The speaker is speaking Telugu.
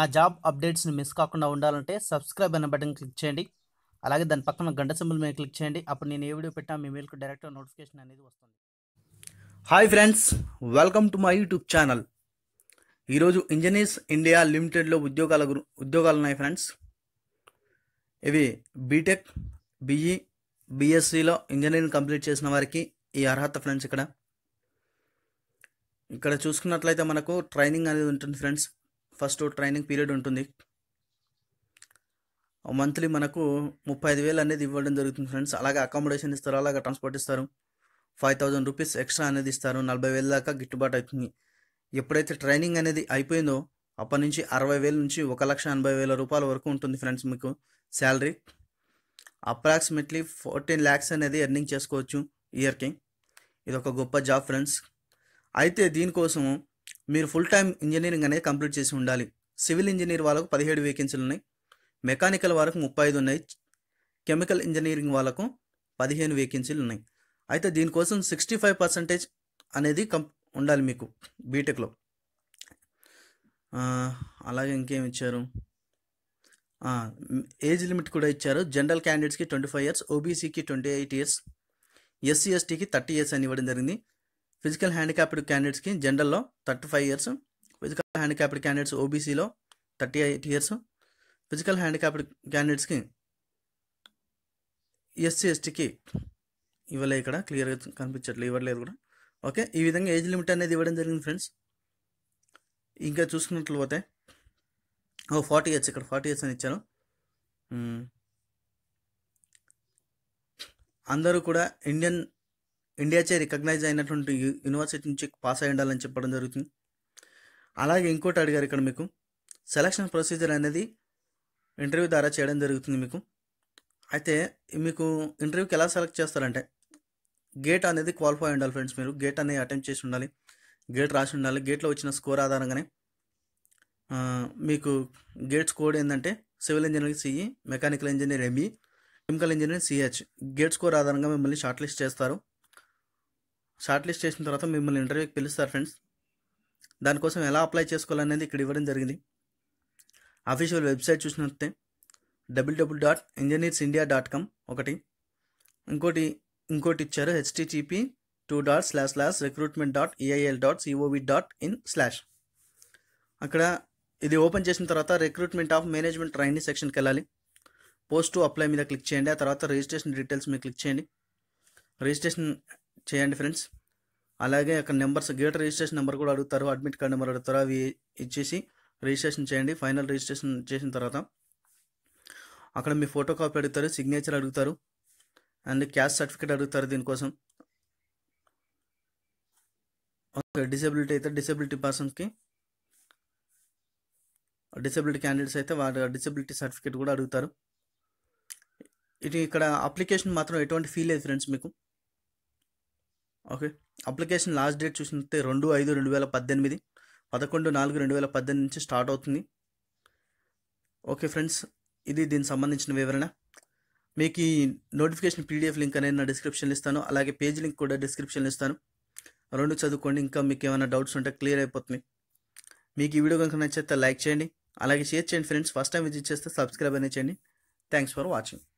నా జాబ్ అప్డేట్స్ని మిస్ కాకుండా ఉండాలంటే సబ్స్క్రైబ్ అనే బటన్ క్లిక్ చేయండి అలాగే దాని పక్కన గంట సింబల్ మీద క్లిక్ చేయండి అప్పుడు నేను ఏ వీడియో పెట్టినా మీ మెయిల్కి డైరెక్ట్ నోటిఫికేషన్ అనేది వస్తుంది hi friends welcome to my YouTube channel ఈరోజు ఇంజనీర్స్ ఇండియా లిమిటెడ్లో ఉద్యోగాల గురు ఉద్యోగాలు ఉన్నాయి ఫ్రెండ్స్ ఇవి బీటెక్ బీఈ బీఎస్సీలో ఇంజనీరింగ్ కంప్లీట్ చేసిన వారికి ఈ అర్హత ఫ్రెండ్స్ ఇక్కడ ఇక్కడ చూసుకున్నట్లయితే మనకు ట్రైనింగ్ అనేది ఉంటుంది ఫ్రెండ్స్ ఫస్ట్ ట్రైనింగ్ పీరియడ్ ఉంటుంది మంత్లీ మనకు ముప్పై ఐదు వేలు అనేది ఇవ్వడం జరుగుతుంది ఫ్రెండ్స్ అలాగే అకామిడేషన్ ఇస్తారు అలాగే ట్రాన్స్పోర్ట్ ఇస్తారు ఫైవ్ థౌజండ్ రూపీస్ ఎక్స్ట్రా అనేది ఇస్తారు నలభై వేల దాకా గిట్టుబాటు అవుతుంది ఎప్పుడైతే ట్రైనింగ్ అనేది అయిపోయిందో అప్పటి నుంచి అరవై వేల నుంచి ఒక లక్ష ఎనభై వేల రూపాయల వరకు ఉంటుంది ఫ్రెండ్స్ మీకు శాలరీ అప్రాక్సిమేట్లీ ఫోర్టీన్ ల్యాక్స్ అనేది ఎర్నింగ్ చేసుకోవచ్చు ఇయర్కి ఇది ఒక గొప్ప జాబ్ ఫ్రెండ్స్ అయితే దీనికోసము మీరు ఫుల్ టైం ఇంజనీరింగ్ అనేది కంప్లీట్ చేసి ఉండాలి సివిల్ ఇంజనీర్ వాళ్ళకు పదిహేడు వేకెన్సీలు ఉన్నాయి మెకానికల్ వాళ్ళకు ముప్పై ఐదు ఉన్నాయి కెమికల్ ఇంజనీరింగ్ వాళ్ళకు పదిహేను వేకెన్సీలు ఉన్నాయి అయితే దీనికోసం సిక్స్టీ ఫైవ్ పర్సెంటేజ్ అనేది కం ఉండాలి మీకు బీటెక్లో అలాగే ఇంకేం ఇచ్చారు ఏజ్ లిమిట్ కూడా ఇచ్చారు జనరల్ క్యాండిడేట్స్కి ట్వంటీ ఫైవ్ ఇయర్స్ ఓబీసీకి ట్వంటీ ఎయిట్ ఇయర్స్ ఎస్సీ ఎస్టీకి థర్టీ ఇయర్స్ అని ఇవ్వడం జరిగింది ఫిజికల్ హ్యాండిక్యాప్డ్ క్యాండిడేట్స్కి జనరల్లో thirty five years physical handicapped candidates ఓబీసీలో thirty eight years physical handicapped క్యాండిడేట్స్కి ఎస్సీ ఎస్టీకి ఇవ్వలే ఇక్కడ క్లియర్గా కనిపించట్లేదు ఇవ్వట్లేదు కూడా ఓకే ఈ విధంగా ఏజ్ లిమిట్ అనేది ఇవ్వడం జరిగింది ఫ్రెండ్స్ ఇంకా చూసుకున్నట్లు పోతే ఓ ఫార్టీ ఇయర్స్ ఇక్కడ ఫార్టీ ఇయర్స్ అని ఇచ్చారు అందరూ కూడా ఇండియన్ ఇండియాచే రికగ్నైజ్ అయినటువంటి యూనివర్సిటీ నుంచి పాస్ అయి ఉండాలని చెప్పడం జరుగుతుంది అలాగే ఇంకోటి అడిగారు ఇక్కడ మీకు సెలక్షన్ ప్రొసీజర్ అనేది ఇంటర్వ్యూ ద్వారా చేయడం జరుగుతుంది మీకు అయితే మీకు ఇంటర్వ్యూకి ఎలా సెలెక్ట్ చేస్తారంటే గేట్ అనేది క్వాలిఫై ఉండాలి ఫ్రెండ్స్ మీరు గేట్ అనేది అటెంప్ట్ చేసి ఉండాలి గేట్ రాసి ఉండాలి గేట్లో వచ్చిన స్కోర్ ఆధారంగానే మీకు గేట్స్ కోడ్ ఏంటంటే civil engineering CE mechanical engineer ME chemical engineering CH GATE score ఆధారంగా మిమ్మల్ని షార్ట్ లిస్ట్ చేస్తారు షార్ట్ లిస్ట్ చేసిన తర్వాత మిమ్మల్ని ఇంటర్వ్యూకి పిలుస్తారు ఫ్రెండ్స్ దానికోసం ఎలా అప్లై చేసుకోవాలనేది ఇక్కడ ఇవ్వడం జరిగింది అఫీషియల్ వెబ్సైట్ చూసినట్టే WWW dot engineers India dot com ఒకటి ఇంకోటి ఇంకోటి ఇచ్చారు HTTP two dot slash slash recruitment dot EIL dot COV dot in slash అక్కడ ఇది ఓపెన్ చేసిన తర్వాత రిక్రూట్మెంట్ ఆఫ్ మేనేజ్మెంట్ ట్రైనింగ్ సెక్షన్కి వెళ్ళాలి పోస్ట్ టు అప్లై మీద క్లిక్ చేయండి ఆ తర్వాత రిజిస్ట్రేషన్ డీటెయిల్స్ మీద క్లిక్ చేయండి రిజిస్ట్రేషన్ చేయండి ఫ్రెండ్స్ అలాగే అక్కడ నెంబర్స్ గేట్ రిజిస్ట్రేషన్ నెంబర్ కూడా అడుగుతారు అడ్మిట్ కార్డ్ నెంబర్ అడుగుతారు అవి ఇచ్చేసి రిజిస్ట్రేషన్ చేయండి ఫైనల్ రిజిస్ట్రేషన్ చేసిన తర్వాత అక్కడ మీ ఫోటో కాపీ అడుగుతారు సిగ్నేచర్ అడుగుతారు అండ్ క్యాస్ట్ సర్టిఫికేట్ అడుగుతారు దీనికోసం ఓకే డిసేబిలిటీ అయితే డిసేబిలిటీ పర్సన్స్కి డిసేబిలిటీ క్యాండిడేట్స్ అయితే వారి డిసేబిలిటీ సర్టిఫికేట్ కూడా అడుగుతారు ఇది ఇక్కడ అప్లికేషన్ మాత్రం ఎటువంటి ఫీల్ లేదు ఫ్రెండ్స్ మీకు ఓకే అప్లికేషన్ లాస్ట్ డేట్ చూసినట్టే రెండు ఐదు రెండు వేల పద్దెనిమిది పదకొండు నాలుగు రెండు వేల పద్దెనిమిది నుంచి స్టార్ట్ అవుతుంది ఓకే ఫ్రెండ్స్ ఇది దీనికి సంబంధించిన వివరణ మీకు ఈ నోటిఫికేషన్ పీడిఎఫ్ లింక్ అనేది నా డిస్క్రిప్షన్లో ఇస్తాను అలాగే పేజ్ లింక్ కూడా డిస్క్రిప్షన్లో ఇస్తాను రెండు చదువుకోండి ఇంకా మీకు ఏమైనా డౌట్స్ ఉంటే క్లియర్ అయిపోతుంది మీకు ఈ వీడియో కనుక నచ్చితే లైక్ చేయండి అలాగే షేర్ చేయండి ఫ్రెండ్స్ ఫస్ట్ టైం విజిట్ చేస్తే సబ్స్క్రైబ్ అనేది చేయండి థ్యాంక్స్ ఫర్ వాచింగ్